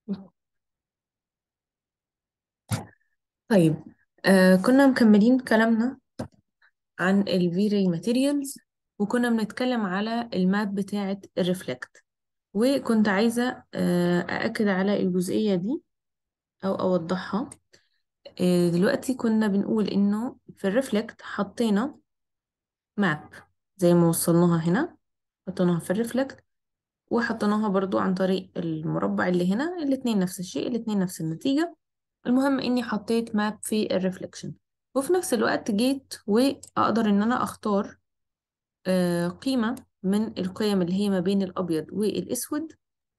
طيب آه كنا مكملين كلامنا عن الفيري ماتيريالز وكنا بنتكلم على الماب بتاعة الريفلكت وكنت عايزة آه أأكد على الجزئية دي أو أوضحها آه دلوقتي كنا بنقول إنه في الريفلكت حطينا ماب زي ما وصلناها هنا حطيناها في الريفلكت وحطيناها برضو عن طريق المربع اللي هنا الاتنين نفس الشيء الاتنين نفس النتيجة المهم اني حطيت ماب في الريفلكشن وفي نفس الوقت جيت واقدر ان انا اختار آه، قيمة من القيم اللي هي ما بين الابيض والاسود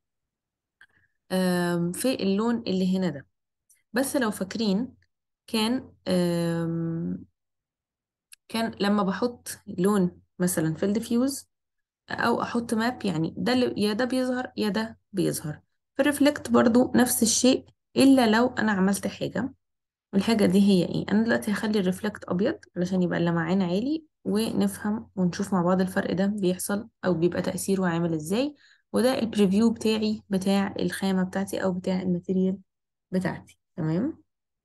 آم، في اللون اللي هنا ده بس لو فاكرين كان آم، كان لما بحط لون مثلا في الديفيوز او احط ماب يعني ده اللي يا ده بيظهر يا ده بيظهر في الريفلكت برضو نفس الشيء الا لو انا عملت حاجة والحاجة دي هي ايه انا دلوقتي هخلي الريفلكت ابيض علشان يبقى اللمعان عالي ونفهم ونشوف مع بعض الفرق ده بيحصل او بيبقى تأثيره عامل ازاي وده البريفيو بتاعي بتاع الخامة بتاعتي او بتاع الماتيريال بتاعتي تمام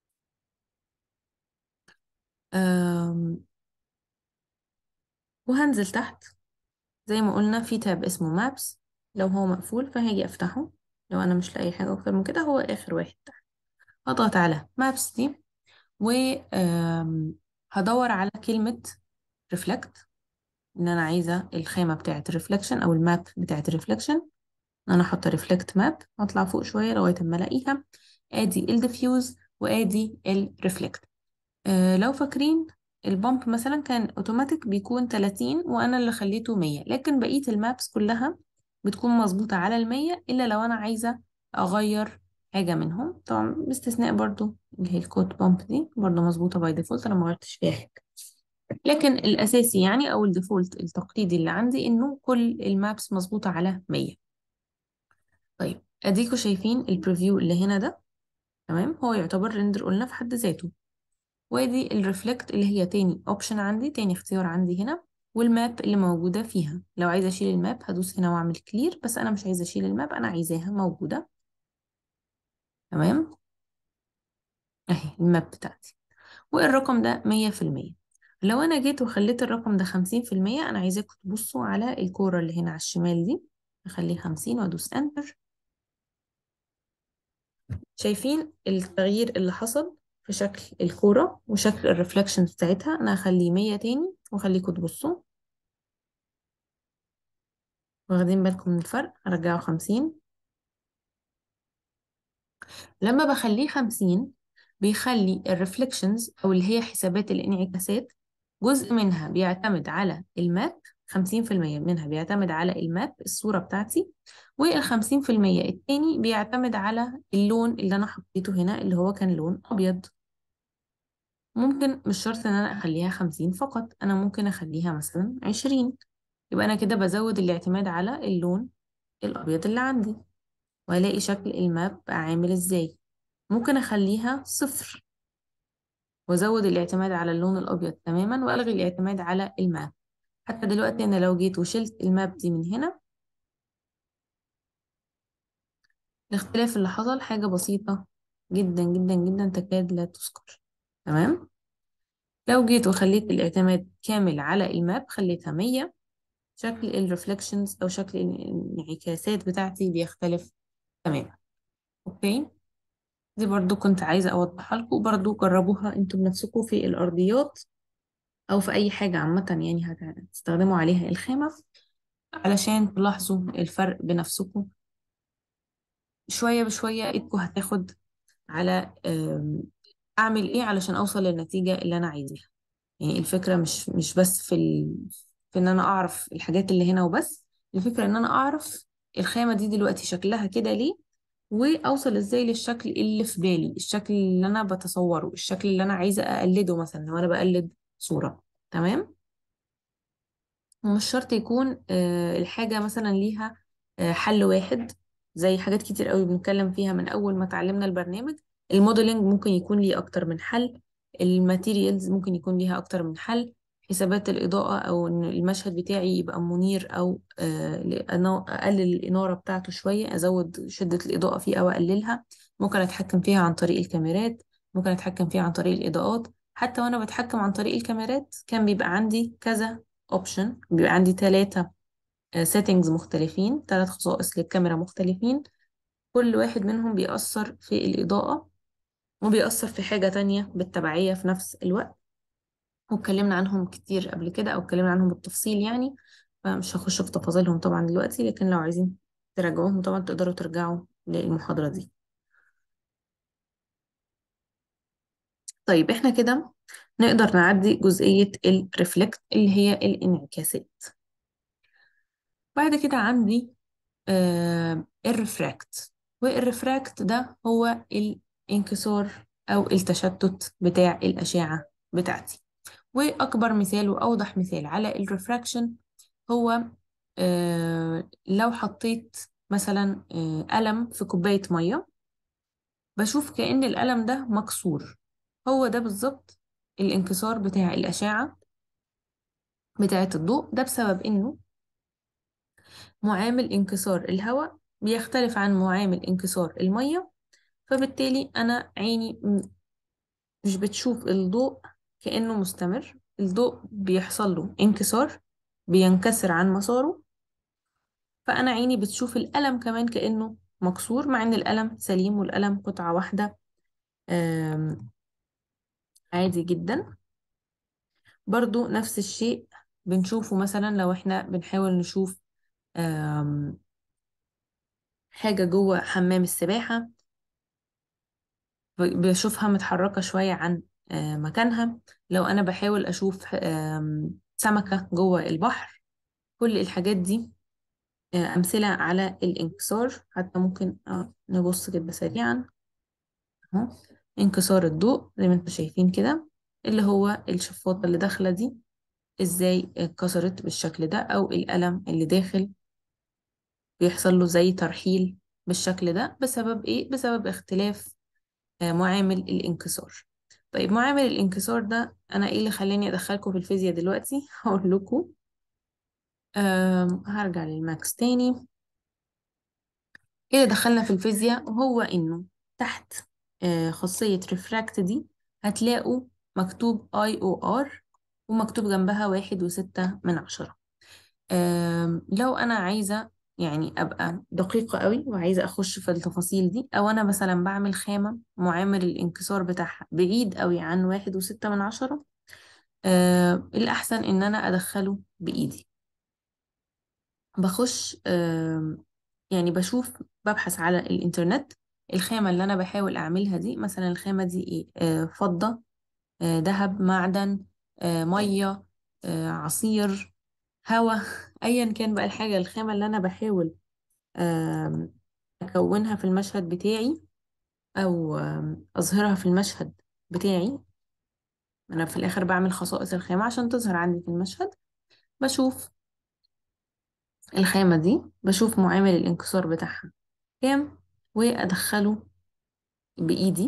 أم وهنزل تحت زي ما قلنا في تاب اسمه مابس لو هو مقفول فهاجي افتحه لو انا مش لاقي حاجة اكتر من كده هو اخر واحد تحت هضغط على مابس دي وهدور على كلمة ريفلكت ان انا عايزة الخامة بتاعة الريفلكشن او الماب بتاعة الريفلكشن ان انا احط ريفلكت ماب واطلع فوق شوية لغاية اما الاقيها ادي الديفيوز وادي الريفلكت أه لو فاكرين البامب مثلا كان اوتوماتيك بيكون 30 وانا اللي خليته 100 لكن بقية المابس كلها بتكون مظبوطة على المية الا لو انا عايزة اغير حاجة منهم طبعا باستثناء برضو اللي هي الكوت بامب دي برضو مظبوطة باي ديفولت انا ما غيرتش فيها حاجة لكن الأساسي يعني أو الديفولت التقليدي اللي عندي إنه كل المابس مظبوطة على 100 طيب أديكوا شايفين البريفيو اللي هنا ده تمام هو يعتبر ريندر قلنا في حد ذاته وادي الريفلكت اللي هي تاني اوبشن عندي تاني اختيار عندي هنا والماب اللي موجودة فيها لو عايزة أشيل الماب هدوس هنا وأعمل كلير بس أنا مش عايزة أشيل الماب أنا عايزاها موجودة تمام أهي الماب بتاعتي والرقم ده مية في المية لو أنا جيت وخليت الرقم ده خمسين في المية أنا عايزاكم تبصوا على الكورة اللي هنا على الشمال دي أخليه خمسين وأدوس أنتر شايفين التغيير اللي حصل في شكل الكورة وشكل الرفلكشن بتاعتها أنا هخليه مية تاني وأخليكم تبصوا واخدين بالكم من الفرق هرجعه خمسين لما بخليه خمسين بيخلي الرفلكشنز أو اللي هي حسابات الانعكاسات جزء منها بيعتمد على الماب خمسين في المية منها بيعتمد على الماب الصورة بتاعتي والخمسين في المية التاني بيعتمد على اللون اللي أنا حطيته هنا اللي هو كان لون أبيض ممكن مش شرط إن أنا أخليها خمسين فقط أنا ممكن أخليها مثلا عشرين يبقى أنا كده بزود الاعتماد على اللون الأبيض اللي عندي وهلاقي شكل الماب بقى عامل إزاي ممكن أخليها صفر وازود الاعتماد على اللون الابيض تماما والغي الاعتماد على الماب حتى دلوقتي انا لو جيت وشلت الماب دي من هنا الاختلاف اللي حصل حاجة بسيطة جدا جدا جدا تكاد لا تذكر تمام لو جيت وخليت الاعتماد كامل على الماب خليتها مية شكل الرفلكشنز او شكل الانعكاسات بتاعتي بيختلف تماما اوكي دي برضو كنت عايزة اوضحها لكم برضو جربوها انتوا بنفسكم في الارضيات او في اي حاجة عامة يعني هتستخدموا عليها الخامة علشان تلاحظوا الفرق بنفسكم شوية بشوية ايدكم هتاخد على آم، اعمل ايه علشان اوصل للنتيجة اللي انا عايزاها يعني الفكرة مش مش بس في ال... في ان انا اعرف الحاجات اللي هنا وبس الفكرة ان انا اعرف الخامة دي دلوقتي شكلها كده ليه واوصل ازاي للشكل اللي في بالي الشكل اللي انا بتصوره الشكل اللي انا عايزة اقلده مثلا لو انا بقلد صورة تمام ومش شرط يكون آه، الحاجة مثلا ليها آه، حل واحد زي حاجات كتير قوي بنتكلم فيها من أول ما اتعلمنا البرنامج الموديلنج ممكن يكون ليه أكتر من حل الماتيريالز ممكن يكون ليها أكتر من حل حسابات الإضاءة أو إن المشهد بتاعي يبقى منير أو آه، لأنه أقلل الإنارة بتاعته شوية أزود شدة الإضاءة فيه أو أقللها ممكن أتحكم فيها عن طريق الكاميرات ممكن أتحكم فيها عن طريق الإضاءات حتى وأنا بتحكم عن طريق الكاميرات كان بيبقى عندي كذا أوبشن بيبقى عندي ثلاثة سيتنجز مختلفين ثلاث خصائص للكاميرا مختلفين كل واحد منهم بيأثر في الإضاءة وبيأثر في حاجة تانية بالتبعية في نفس الوقت واتكلمنا عنهم كتير قبل كده أو اتكلمنا عنهم بالتفصيل يعني فمش هخش في تفاصيلهم طبعا دلوقتي لكن لو عايزين تراجعوهم طبعا تقدروا ترجعوا للمحاضرة دي طيب احنا كده نقدر نعدي جزئية الريفلكت اللي هي الانعكاسات بعد كده عندي آه الريفراكت والريفراكت ده هو الانكسار أو التشتت بتاع الأشعة بتاعتي وأكبر مثال وأوضح مثال على الريفراكشن هو آه لو حطيت مثلا آه قلم في كوباية مية بشوف كأن القلم ده مكسور هو ده بالظبط الانكسار بتاع الأشعة بتاعة الضوء ده بسبب إنه معامل انكسار الهواء بيختلف عن معامل انكسار المية فبالتالي أنا عيني م- مش بتشوف الضوء كأنه مستمر الضوء بيحصل له انكسار بينكسر عن مساره فأنا عيني بتشوف القلم كمان كأنه مكسور مع إن القلم سليم والقلم قطعة واحدة آم، عادي جدا برضو نفس الشيء بنشوفه مثلا لو احنا بنحاول نشوف آم، حاجة جوه حمام السباحة ب- بشوفها متحركة شوية عن آه، مكانها لو أنا بحاول أشوف آم، سمكة جوه البحر كل الحاجات دي آه، أمثلة على الانكسار حتى ممكن آه، نبص كده سريعا أهو انكسار الضوء زي ما انتم شايفين كده اللي هو الشفاطة اللي داخلة دي ازاي اتكسرت بالشكل ده أو القلم اللي داخل بيحصل له زي ترحيل بالشكل ده بسبب ايه؟ بسبب اختلاف آه، معامل الانكسار طيب معامل الانكسار ده انا ايه اللي خلاني ادخلكم في الفيزياء دلوقتي هقول لكم آم، هرجع للماكس تاني ايه اللي دخلنا في الفيزياء وهو انه تحت آه، خاصية ريفراكت دي هتلاقوا مكتوب اي او ار ومكتوب جنبها واحد وستة من عشرة آم، لو انا عايزة يعني ابقى دقيقة قوي وعايزة اخش في التفاصيل دي او انا مثلا بعمل خامة معامل الانكسار بتاعها بعيد قوي عن واحد وستة من عشرة آه، الاحسن ان انا ادخله بايدي بخش آم، يعني بشوف ببحث على الإنترنت الخامة اللي أنا بحاول أعملها دي مثلا الخامة دي إيه آه، فضة آه، ذهب معدن آه، مية آه، عصير هواء أيا كان بقى الحاجة الخامة اللي أنا بحاول آم، أكونها في المشهد بتاعي أو آم، أظهرها في المشهد بتاعي أنا في الآخر بعمل خصائص الخامة عشان تظهر عندي في المشهد بشوف الخامة دي بشوف معامل الانكسار بتاعها كام وأدخله بإيدي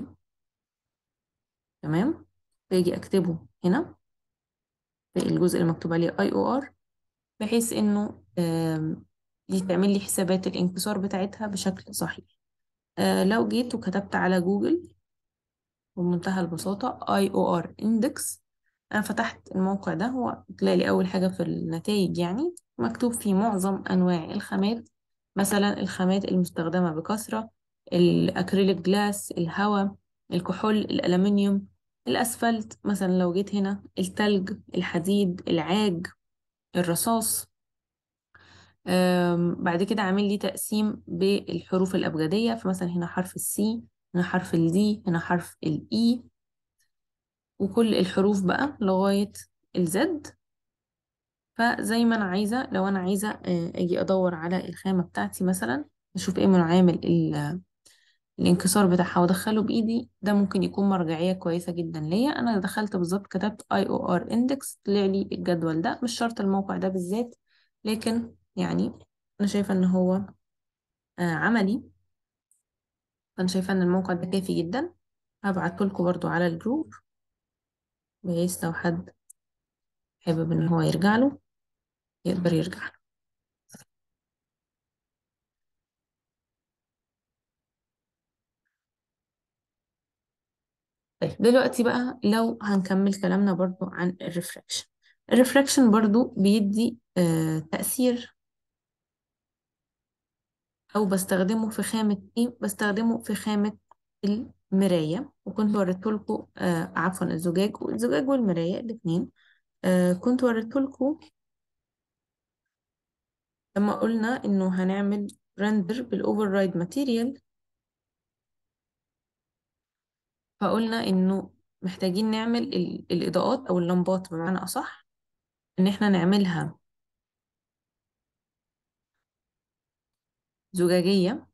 تمام باجي أكتبه هنا في الجزء اللي مكتوب عليه اي او ار بحيث إنه آم، دي تعمل لي حسابات الانكسار بتاعتها بشكل صحيح آه، لو جيت وكتبت على جوجل بمنتهى البساطة IOR Index أنا فتحت الموقع ده هو طلع لي أول حاجة في النتائج يعني مكتوب فيه معظم أنواع الخامات مثلا الخامات المستخدمة بكثرة الأكريليك جلاس الهواء الكحول الألمنيوم الأسفلت مثلا لو جيت هنا التلج الحديد العاج الرصاص أم، بعد كده عامل لي تقسيم بالحروف الأبجدية فمثلا هنا حرف السي هنا حرف الدي هنا حرف الإي وكل الحروف بقى لغاية الزد فزي ما أنا عايزة لو أنا عايزة آه، أجي أدور على الخامة بتاعتي مثلا أشوف إيه من عامل ال- الانكسار بتاعها وأدخله بإيدي ده ممكن يكون مرجعية كويسة جدا ليا أنا دخلت بالظبط كتبت IOR index طلع لي الجدول ده مش شرط الموقع ده بالذات لكن يعني أنا شايفة إن هو آه، عملي أنا شايفة إن الموقع ده كافي جدا هبعته لكم برضو على الجروب بحيث لو حد حابب ان هو يرجع له يقدر يرجع له طيب دلوقتي بقى لو هنكمل كلامنا برضو عن الريفراكشن الريفراكشن برضو بيدي آه تأثير أو بستخدمه في خامة إيه؟ بستخدمه في خامة المراية وكنت وريتهولكوا آه عفوا الزجاج والزجاج والمراية الاتنين آه كنت وريتهولكوا لما قلنا إنه هنعمل رندر بالأوفر رايد ماتيريال فقلنا إنه محتاجين نعمل ال- الإضاءات أو اللمبات بمعنى أصح إن إحنا نعملها زجاجية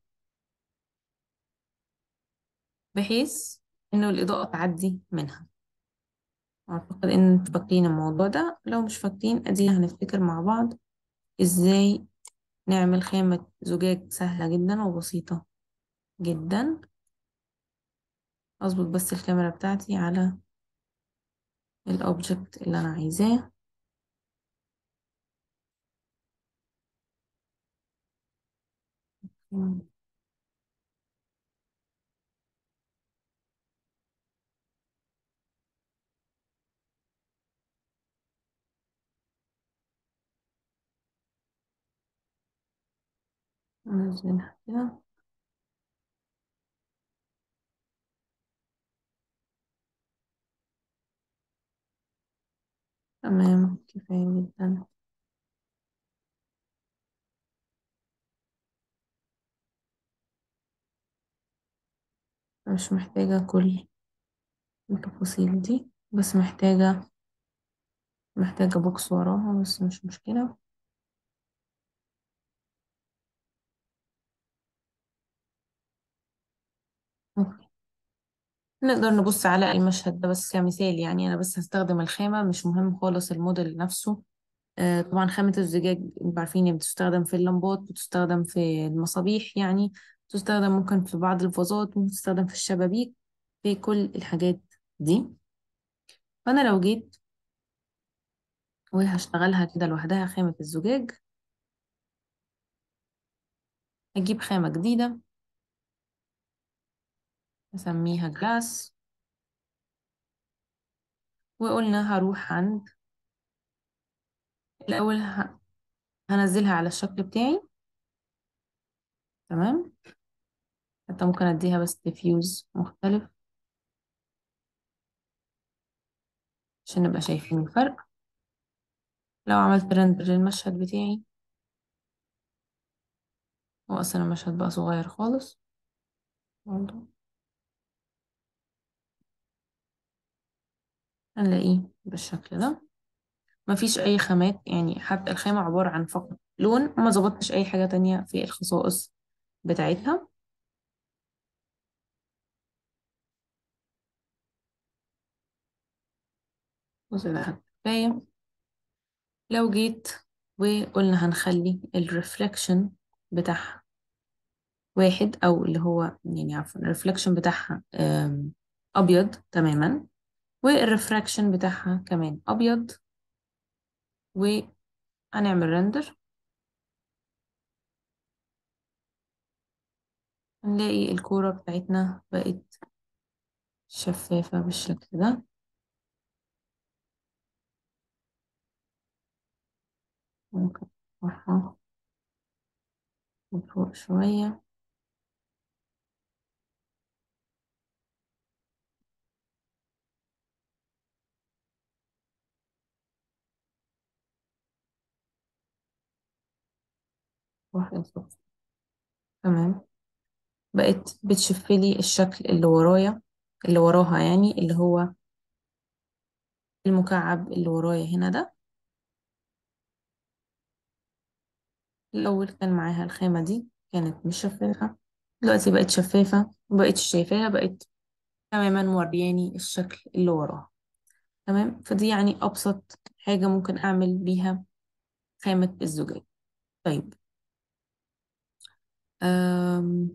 بحيث إنه الإضاءة تعدي منها أعتقد إن انتوا فاكرين الموضوع ده لو مش فاكرين أدي هنفتكر مع بعض إزاي نعمل خامة زجاج سهلة جدا وبسيطة جدا أظبط بس الكاميرا بتاعتي على الأوبجكت اللي أنا عايزاه أنزلها كده تمام كفاية جدا مش محتاجة كل التفاصيل دي بس محتاجة محتاجة بوكس وراها بس مش مشكلة أوكي. نقدر نبص على المشهد ده بس كمثال يعني أنا بس هستخدم الخامة مش مهم خالص الموديل نفسه آه طبعا خامة الزجاج انتوا عارفين إن بتستخدم في اللمبات بتستخدم في المصابيح يعني بتستخدم ممكن في بعض الفازات ممكن تستخدم في الشبابيك في كل الحاجات دي فأنا لو جيت وهشتغلها كده لوحدها خامة الزجاج هجيب خامة جديدة أسميها جلاس وقلنا هروح عند الأول ه- هنزلها على الشكل بتاعي تمام حتى ممكن أديها بس ديفيوز مختلف عشان نبقى شايفين الفرق لو عملت رندر للمشهد بتاعي هو أصلا المشهد بقى صغير خالص برضه هنلاقيه بالشكل ده مفيش أي خامات يعني حتى الخامة عبارة عن فقط لون ما ظبطتش أي حاجة تانية في الخصائص بتاعتها بص ده كفاية لو جيت وقلنا هنخلي الريفلكشن بتاعها واحد أو اللي هو يعني عفوا الريفلكشن بتاعها آم، أبيض تماما والريفراكشن بتاعها كمان أبيض وهنعمل رندر هنلاقي الكورة بتاعتنا بقت شفافة بالشكل ده ممكن نرفعها من فوق شوية واحد فوق تمام بقت بتشفلي الشكل اللي ورايا اللي وراها يعني اللي هو المكعب اللي ورايا هنا ده الأول كان معاها الخامة دي كانت مش شفافة دلوقتي بقت شفافة مبقتش شايفاها بقت تماما مورياني الشكل اللي وراها تمام فدي يعني أبسط حاجة ممكن أعمل بيها خامة الزجاج طيب أم...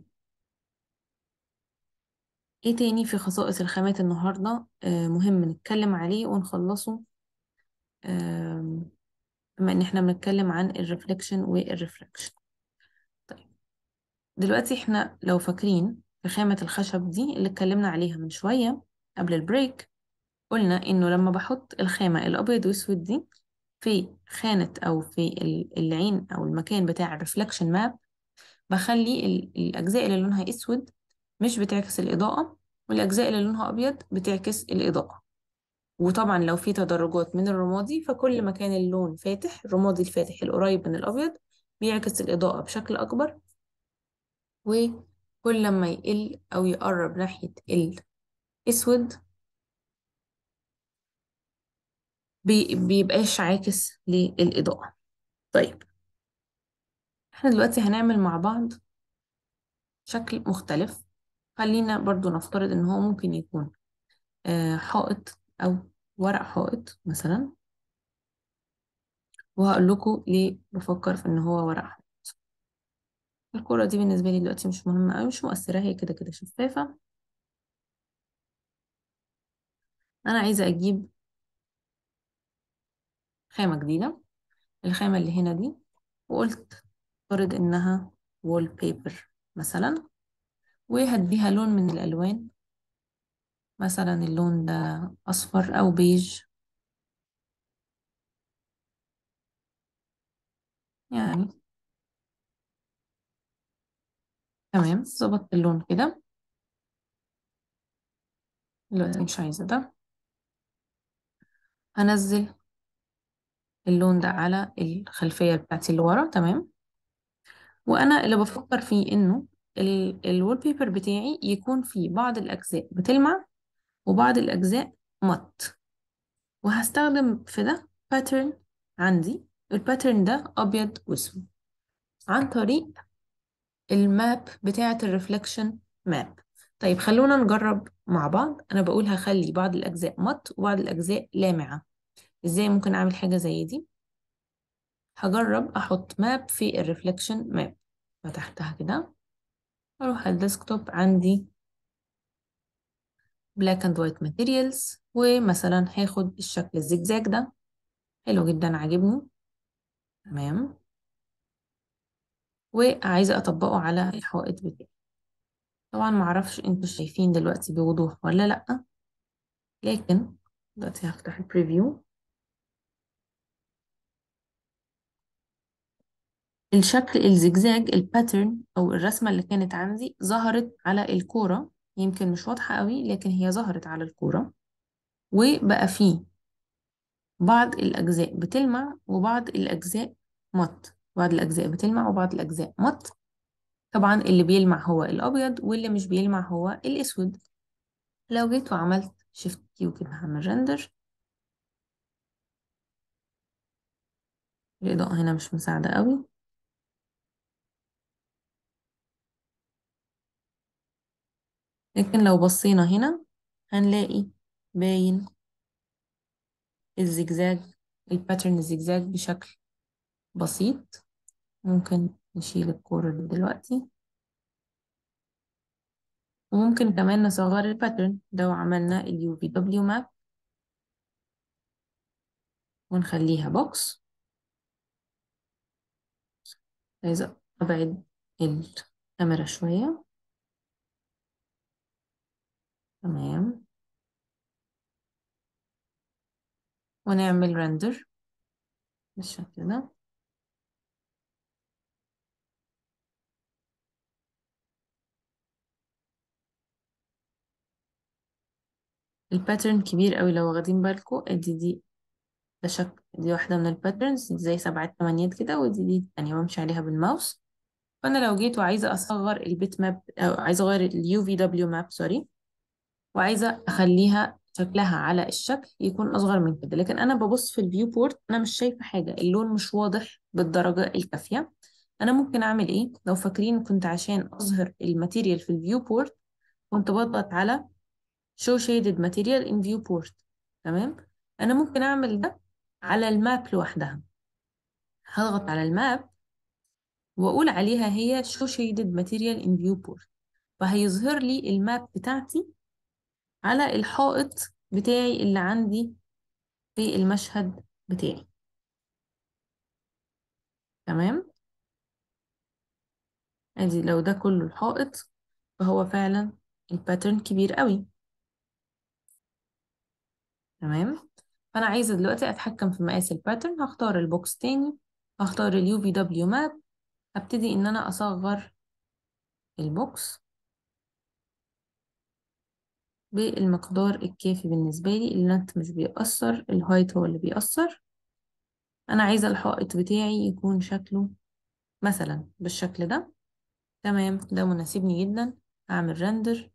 ايه تاني في خصائص الخامات النهاردة أه مهم نتكلم عليه ونخلصه آم، بما ان احنا بنتكلم عن الريفلكشن والريفراكشن طيب دلوقتي احنا لو فاكرين في خامة الخشب دي اللي اتكلمنا عليها من شوية قبل البريك قلنا انه لما بحط الخامة الابيض واسود دي في خانة او في ال- العين او المكان بتاع الريفلكشن ماب بخلي ال- الاجزاء اللي لونها اسود مش بتعكس الاضاءة والاجزاء اللي لونها ابيض بتعكس الاضاءة وطبعا لو في تدرجات من الرمادي فكل ما كان اللون فاتح الرمادي الفاتح القريب من الابيض بيعكس الاضاءة بشكل اكبر وكل لما يقل او يقرب ناحية الاسود بي- بيبقاش عاكس للإضاءة طيب احنا دلوقتي هنعمل مع بعض شكل مختلف خلينا برضو نفترض ان هو ممكن يكون آه، حائط او ورق حائط مثلا وهقول لكم ليه بفكر في ان هو ورق حائط الكرة دي بالنسبة لي دلوقتي مش مهمة أوي مش مؤثرة هي كده كده شفافة أنا عايزة أجيب خامة جديدة الخامة اللي هنا دي وقلت افترض إنها وول بيبر مثلا وهديها لون من الألوان مثلا اللون ده أصفر أو بيج يعني تمام ظبطت اللون كده لا مش عايزة ده هنزل اللون ده على الخلفية بتاعتي اللي ورا تمام وأنا اللي بفكر فيه إنه الوول بيبر بتاعي يكون فيه بعض الأجزاء بتلمع وبعض الأجزاء مط وهستخدم في ده باترن عندي الباترن ده أبيض وأسود عن طريق الماب بتاعة الريفلكشن ماب طيب خلونا نجرب مع بعض أنا بقول هخلي بعض الأجزاء مط وبعض الأجزاء لامعة إزاي ممكن أعمل حاجة زي دي هجرب أحط ماب في الريفلكشن ماب فتحتها كده أروح على الديسكتوب عندي black and white materials ومثلا هاخد الشكل الزجزاج ده حلو جدا عاجبني تمام وعايزة أطبقه على الحائط بتاعي طبعا معرفش انتوا شايفين دلوقتي بوضوح ولا لأ لكن دلوقتي هفتح البريفيو الشكل الزجزاج الباترن أو الرسمة اللي كانت عندي ظهرت على الكورة يمكن مش واضحة قوي لكن هي ظهرت على الكورة وبقى فيه بعض الأجزاء بتلمع وبعض الأجزاء مط بعض الأجزاء بتلمع وبعض الأجزاء مط طبعا اللي بيلمع هو الأبيض واللي مش بيلمع هو الأسود لو جيت وعملت شيفت كيو كده هعمل ريندر الإضاءة هنا مش مساعدة قوي لكن لو بصينا هنا هنلاقي باين الزجزاج الباترن الزجزاج بشكل بسيط ممكن نشيل الكورة دي دلوقتي وممكن كمان نصغر الباترن لو عملنا اليو في دبليو ماب ونخليها بوكس عايزة أبعد الكاميرا شوية تمام ونعمل رندر بالشكل ده الباترن كبير قوي لو واخدين بالكم ادي دي ده شكل دي واحدة من الباترنز زي سبعات تمانيات كده ودي دي التانية بمشي عليها بالماوس فأنا لو جيت وعايزة أصغر البيت ماب أو عايزة أغير اليو في دبليو ماب سوري وعايزة أخليها شكلها على الشكل يكون أصغر من كده لكن أنا ببص في الفيو بورت أنا مش شايفة حاجة اللون مش واضح بالدرجة الكافية أنا ممكن أعمل إيه لو فاكرين كنت عشان أظهر الماتيريال في الفيو بورت كنت بضغط على show shaded material in viewport تمام أنا ممكن أعمل ده على الماب لوحدها هضغط على الماب وأقول عليها هي show shaded material in viewport فهيظهر لي الماب بتاعتي على الحائط بتاعي اللي عندي في المشهد بتاعي تمام ادي لو ده كله الحائط فهو فعلا الباترن كبير قوي تمام فانا عايزه دلوقتي اتحكم في مقاس الباترن هختار البوكس تاني هختار اليو في دبليو ماب هبتدي ان انا اصغر البوكس بالمقدار الكافي بالنسبه لي اللينت مش بيأثر الهايت هو اللي بيأثر انا عايزه الحائط بتاعي يكون شكله مثلا بالشكل ده تمام ده مناسبني جدا اعمل رندر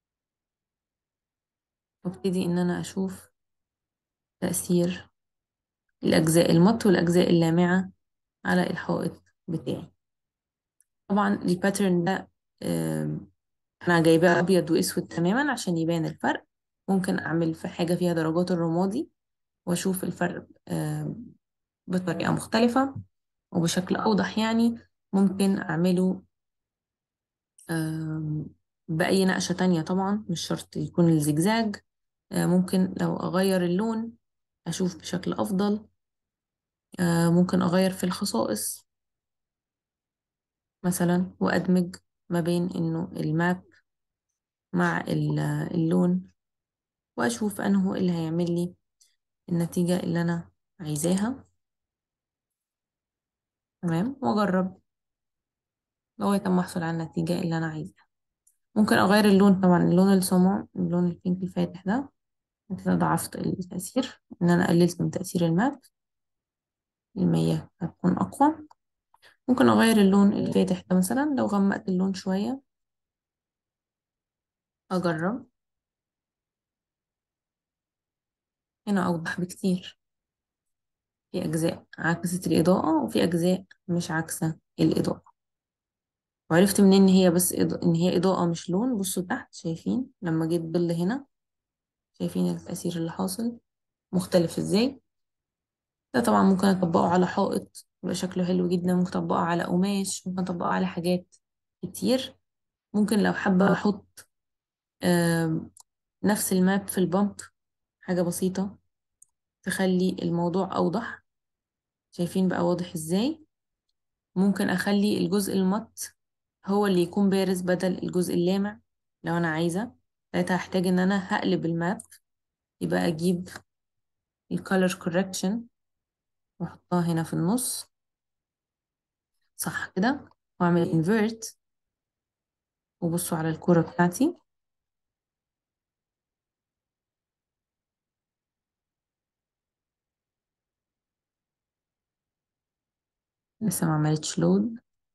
وابتدي ان انا اشوف تأثير الاجزاء المط والاجزاء اللامعة على الحائط بتاعي طبعا الباترن ده آم، انا جايباه ابيض واسود تماما عشان يبان الفرق ممكن اعمل في حاجة فيها درجات الرمادي واشوف الفرق آم، بطريقة مختلفة وبشكل اوضح يعني ممكن اعمله آم، بأي نقشة تانية طبعا مش شرط يكون الزجزاج آه، ممكن لو أغير اللون أشوف بشكل أفضل آه، ممكن أغير في الخصائص مثلا وأدمج ما بين إنه الماب مع ال- اللون وأشوف أنه اللي هيعمل لي النتيجة اللي أنا عايزاها تمام وأجرب لغاية أما أحصل على النتيجة اللي أنا عايزاها ممكن أغير اللون طبعا اللون الصمع اللون البينك الفاتح ده كده ضعفت التأثير إن أنا قللت من تأثير الماب المية هتكون أقوى ممكن أغير اللون الفاتح ده مثلا لو غمقت اللون شوية أجرب هنا أوضح بكتير في أجزاء عكست الإضاءة وفي أجزاء مش عكسة الإضاءة وعرفت منين إن هي بس إضاءة إن هي إضاءة مش لون بصوا تحت شايفين لما جيت ظل هنا شايفين التأثير اللي حاصل مختلف إزاي ده طبعا ممكن أطبقه على حائط يبقى شكله حلو جدا ممكن أطبقه على قماش ممكن أطبقه على حاجات كتير ممكن لو حابة أحط آم، نفس الماب في البامب حاجة بسيطة تخلي الموضوع أوضح شايفين بقى واضح إزاي ممكن أخلي الجزء المط هو اللي يكون بارز بدل الجزء اللامع لو أنا عايزة ساعتها هحتاج إن أنا هقلب الماب يبقى أجيب الكالر كوركشن وأحطها هنا في النص صح كده وأعمل انفيرت وبصوا على الكرة بتاعتي لسه ما عملتش لود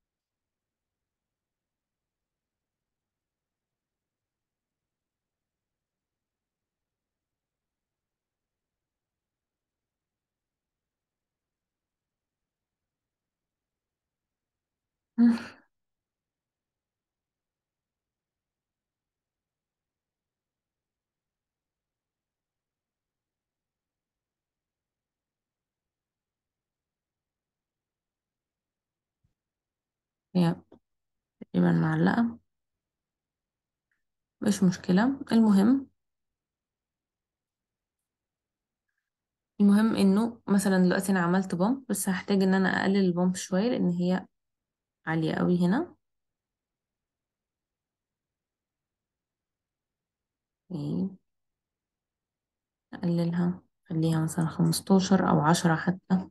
هي تقريبا معلقة مش مشكلة المهم المهم انه مثلا دلوقتي انا عملت بامب بس هحتاج ان انا اقلل البامب شوية لان هي عالية قوي هنا اوكي. اقللها خليها مثلا خمستاشر او عشرة حتى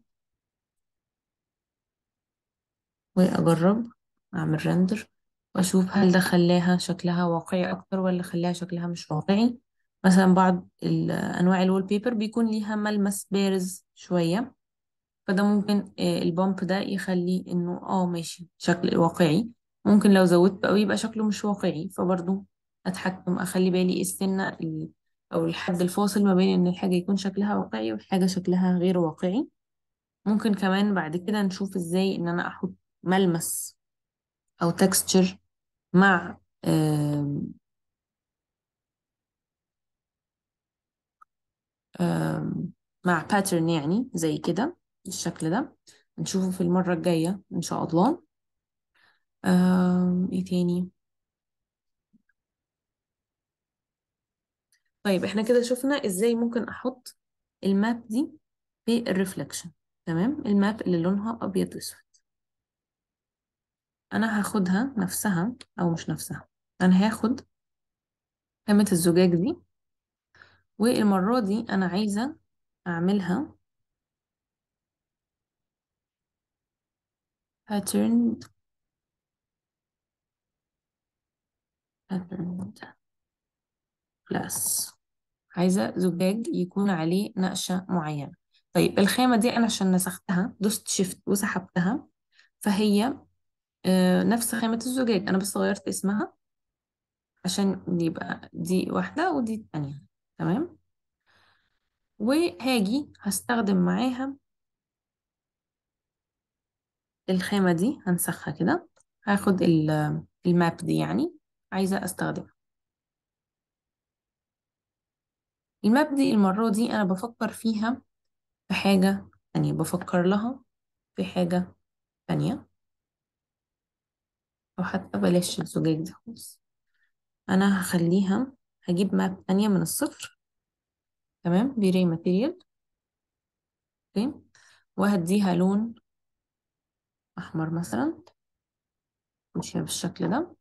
واجرب اعمل رندر واشوف هل ده خلاها شكلها واقعي اكتر ولا خلاها شكلها مش واقعي مثلا بعض ال- انواع الوول بيبر بيكون ليها ملمس بارز شوية فده ممكن آه، البامب ده يخلي انه اه ماشي شكل واقعي ممكن لو زودت قوي يبقى شكله مش واقعي فبرضه اتحكم اخلي بالي إيه السنة ال- او الحد الفاصل ما بين ان الحاجة يكون شكلها واقعي والحاجة شكلها غير واقعي ممكن كمان بعد كده نشوف ازاي ان انا احط ملمس او تكستشر مع آم، آم، مع باترن يعني زي كده بالشكل ده نشوفه في المرة الجاية ان شاء الله آم، ايه تاني طيب احنا كده شفنا ازاي ممكن احط الماب دي بالريفلكشن تمام الماب اللي لونها أبيض وأسود أنا هاخدها نفسها أو مش نفسها أنا هاخد خامة الزجاج دي والمرة دي أنا عايزة أعملها patterned patterned glass عايزة زجاج يكون عليه نقشة معينة طيب الخامة دي أنا عشان نسختها دوست شيفت وسحبتها فهي آه، نفس خامة الزجاج أنا بس غيرت اسمها عشان يبقى دي واحدة ودي التانية تمام وهاجي هستخدم معاها الخامة دي هنسخها كده هاخد ال- الماب دي يعني عايزة استخدمها الماب دي المرة دي أنا بفكر فيها في حاجة تانية بفكر لها في حاجة تانية أو حتى بلاش الزجاج ده خالص أنا هخليها هجيب ماب تانية من الصفر تمام بيري ماتيريال اوكي وهديها لون أحمر مثلا ماشية بالشكل ده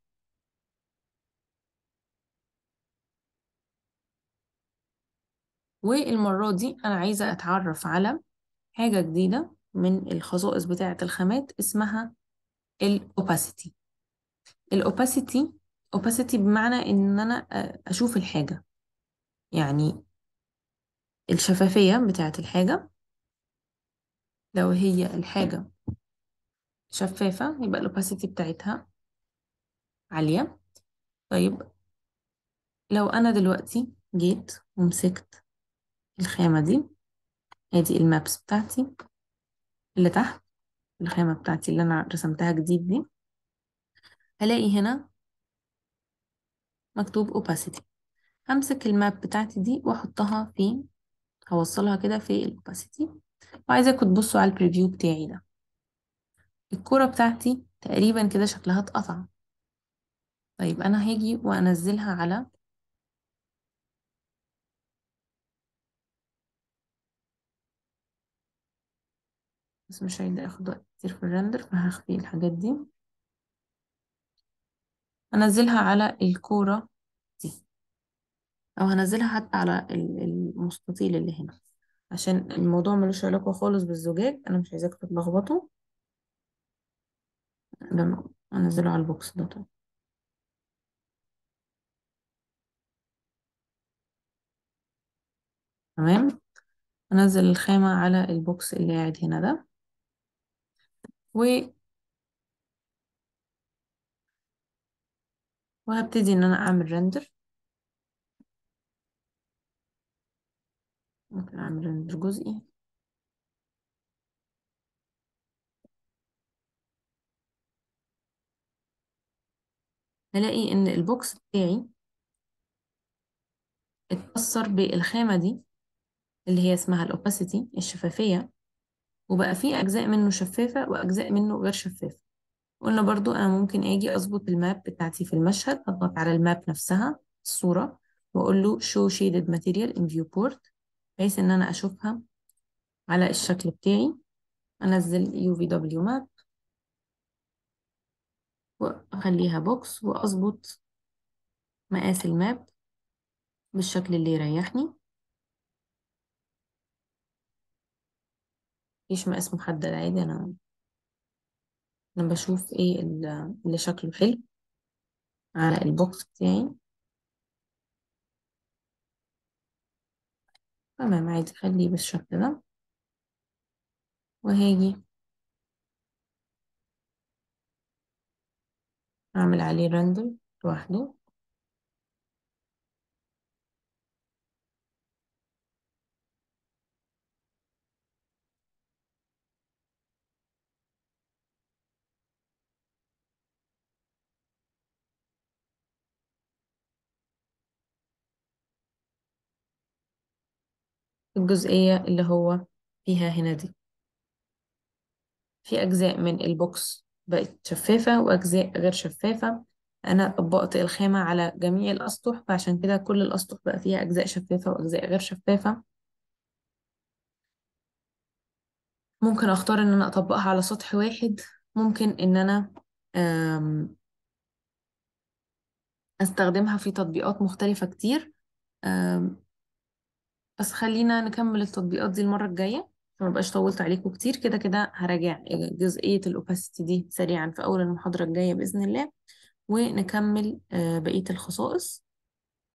والمرة دي أنا عايزة أتعرف على حاجة جديدة من الخصائص بتاعة الخامات اسمها الأوباسيتي الأوباسيتي opacity بمعنى إن أنا أ- أشوف الحاجة يعني الشفافية بتاعة الحاجة لو هي الحاجة شفافة يبقى الأوباسيتي بتاعتها عالية طيب لو أنا دلوقتي جيت ومسكت الخامة دي ادي المابس بتاعتي اللي تحت الخامة بتاعتي اللي أنا رسمتها جديد دي هلاقي هنا مكتوب opacity همسك الماب بتاعتي دي واحطها في هوصلها كده في الاوباسيتي وعايزاكم تبصوا على البريفيو بتاعي ده الكورة بتاعتي تقريبا كده شكلها اتقطع طيب انا هاجي وانزلها على بس مش هيبدأ ياخد وقت كتير في الرندر فهخفي الحاجات دي انزلها على الكورة دي او هنزلها حتى على ال- المستطيل اللي هنا عشان الموضوع ملوش علاقة خالص بالزجاج انا مش عايزاكم تتلخبطوا ده انزله على البوكس ده طيب تمام انزل الخامة على البوكس اللي قاعد هنا ده و وهبتدي ان انا اعمل رندر ممكن اعمل رندر جزئي هلاقي ان البوكس بتاعي اتأثر بالخامة دي اللي هي اسمها الاوباسيتي الشفافية وبقى فيه اجزاء منه شفافة واجزاء منه غير شفافة قلنا برضو انا ممكن اجي اظبط الماب بتاعتي في المشهد اضغط على الماب نفسها الصورة واقول له show shaded material in viewport بحيث ان انا اشوفها على الشكل بتاعي انزل UVW ماب واخليها بوكس واظبط مقاس الماب بالشكل اللي يريحني مفيش مقاس محدد عادي انا انا بشوف ايه ال- اللي شكله حلو على البوكس بتاعي تمام عادي خليه بالشكل ده وهاجي اعمل عليه رندر لوحده الجزئية اللي هو فيها هنا دي في أجزاء من البوكس بقت شفافة وأجزاء غير شفافة أنا طبقت الخامة على جميع الأسطح فعشان كده كل الأسطح بقى فيها أجزاء شفافة وأجزاء غير شفافة ممكن اختار ان انا اطبقها على سطح واحد ممكن ان انا آم، استخدمها في تطبيقات مختلفة كتير آم، بس خلينا نكمل التطبيقات دي المرة الجاية عشان مبقاش طولت عليكم كتير كده كده هراجع جزئية الأوباسيتي دي سريعا في أول المحاضرة الجاية بإذن الله ونكمل آه، بقية الخصائص